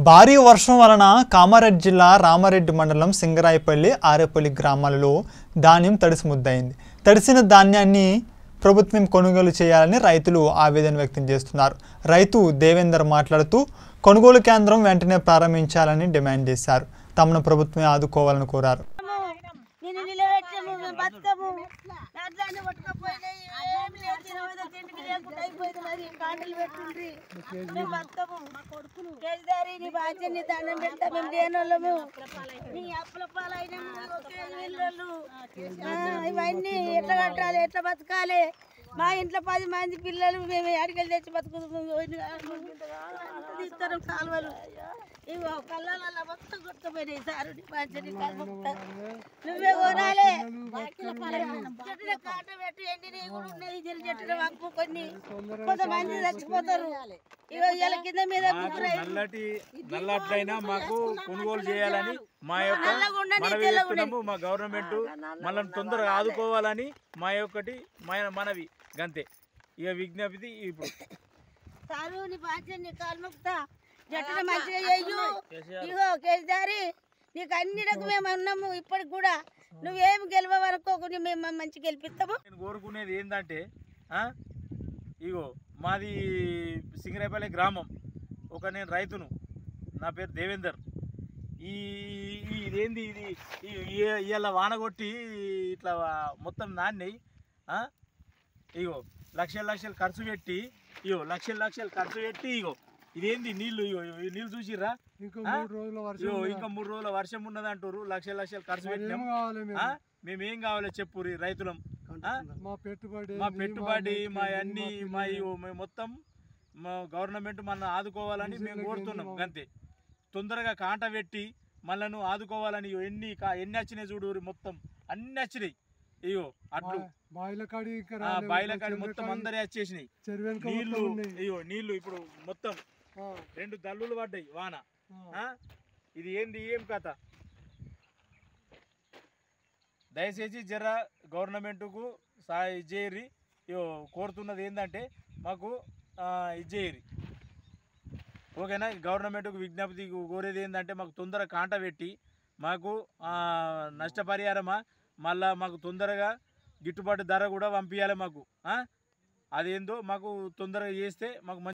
భారీ వర్షం వలన కామారెడ్డి జిల్లా రామారెడ్డి మండలం సింగరాయపల్లి ఆరేపల్లి గ్రామాలలో ధాన్యం తడిసి ముద్దయింది తడిసిన ధాన్యాన్ని ప్రభుత్వం కొనుగోలు చేయాలని రైతులు ఆవేదన వ్యక్తం చేస్తున్నారు రైతు దేవేందర్ మాట్లాడుతూ కొనుగోలు కేంద్రం వెంటనే ప్రారంభించాలని డిమాండ్ చేశారు తమను ప్రభుత్వమే ఆదుకోవాలని కోరారు నేను నిలబెట్టాము మేము బతుకము అట్లానే పట్టుకపోయినాయి ఏమి లేదు తినవదో తిండికి లేకుండా అయిపోయింది మరి కాండలు పెట్టుండ్రి మేము బతుకము మా కొడుకులు కేసీదారి నీ బాధ్యత నీ దండం పెడతా మేము లేని వాళ్ళము నీ అప్పుల పాలైన ఒకే ఇళ్ళు ఇవన్నీ ఎట్లా కట్టాలి ఎట్లా బతకాలి మా ఇంట్లో పది మంది పిల్లలు మేము అడిగలు తెచ్చి బతుకుతాం కాలువలు ఇవో కళ్ళ మొత్తం కొట్టుకుపోయినాయి సారు నీ బాధ్యత నీ కాలు మొత్తం. నువ్వే కొనాలి చెట్టున కాట పెట్టి ఎండిని కూడా ఉన్నాయి జల్లి చెట్టున వంపు కొన్ని కొంతమంది చచ్చిపోతారు ఇగో ఇవాళ కింద మీద కుక్కరై నల్లటి నల్లట్లయినా మాకు కొనుగోలు చేయాలని మా యొక్క నల్లగా ఉండని, మనవి తెల్లగా చేస్తున్నాము మా గవర్నమెంట్ మనల్ని తొందరగా ఆదుకోవాలని మా యొక్కటి మన మనవి గంతే ఇక విజ్ఞప్తి ఇప్పుడు సారు నీ బాధ్యత నీ కాలు మొక్కుతా జట్టున మంచిగా చెయ్యు ఇగో కేసీదారి నీకు అన్నిటికి మేము ఉన్నాము ఇప్పటికి కూడా నువ్వేం గెలవనుకోకు మేము మంచి గెలిపిస్తాము నేను కోరుకునేది ఏంటంటే ఆ, ఇగో మాది సింగరేపల్లి గ్రామం ఒక నేను రైతును నా పేరు దేవేందర్ ఈ ఈ- ఇదేంది ఇది ఇవాళ వాన కొట్టి ఇట్లా మొత్తం నాన్నయి ఆ? ఇగో లక్షల లక్షలు ఖర్చు పెట్టి ఇగో లక్షల లక్షలు ఖర్చు పెట్టి ఇగో ఇదేంది నీళ్ళు ఇగో ఇగో ఈ నీళ్ళు చూసిర్రా ఇంకో ఆ? మూడు రోజుల వర్షం ఇగో ఉన్నదా? ఇంకా మూడు రోజుల వర్షం ఉన్నది అంటారు లక్షల లక్షలు ఖర్చు మరి పెట్టినాం ఏం కావాలి మేము? ఆ? మేమేం కావాలో చెప్పు రైతులం ఆ? మా పెట్టుబడి మా ఏంది, పెట్టుబడి నెట్ మా ఏంది, అన్ని మా మా పిల్లలు ఇవి మేము మొత్తం మా గవర్నమెంట్ మన ఆదుకోవాలని మేము డీజిల్కి కోరుతున్నాం ఏంది అంతే తొందరగా కాంట పెట్టి మనను ఆదుకోవాలని ఇగో ఎన్ని కా- ఎన్ని వచ్చినాయి చూడు మొత్తం అన్ని వచ్చినాయి ఇగో అట్లు బా- బాయిల కాడి ఇంకా ఆ రాలేవు. బాయిల ఇంకా కాడి చెరువు మొత్తం కాడి, అందరే వచ్చేసినాయి చెరువు వెనుక నీళ్లు మొత్తం ఉన్నాయి. ఇగో నీళ్లు ఇప్పుడు మొత్తం ఆ, రెండు దల్లులు పడ్డాయి వాన ఆ. ఆ? ఇది ఏంది ఏం కథ దయచేసి జర గవర్నమెంట్కు సా ఇచ్చేయరి ఇగో కోరుతున్నది ఏంటంటే మాకు ఆ, ఇచ్చేయరి ఓకేనా గవర్నమెంట్కు విజ్ఞప్తి కోరేది ఏంటంటే మాకు తొందర కాంట పెట్టి మాకు ఆ, నష్టపరిహారమా మళ్ళా మాకు తొందరగా గిట్టుబాటు ధర కూడా పంపించాలి మాకు ఆ? అదేందో మాకు తొందరగా చేస్తే మాకు మంచి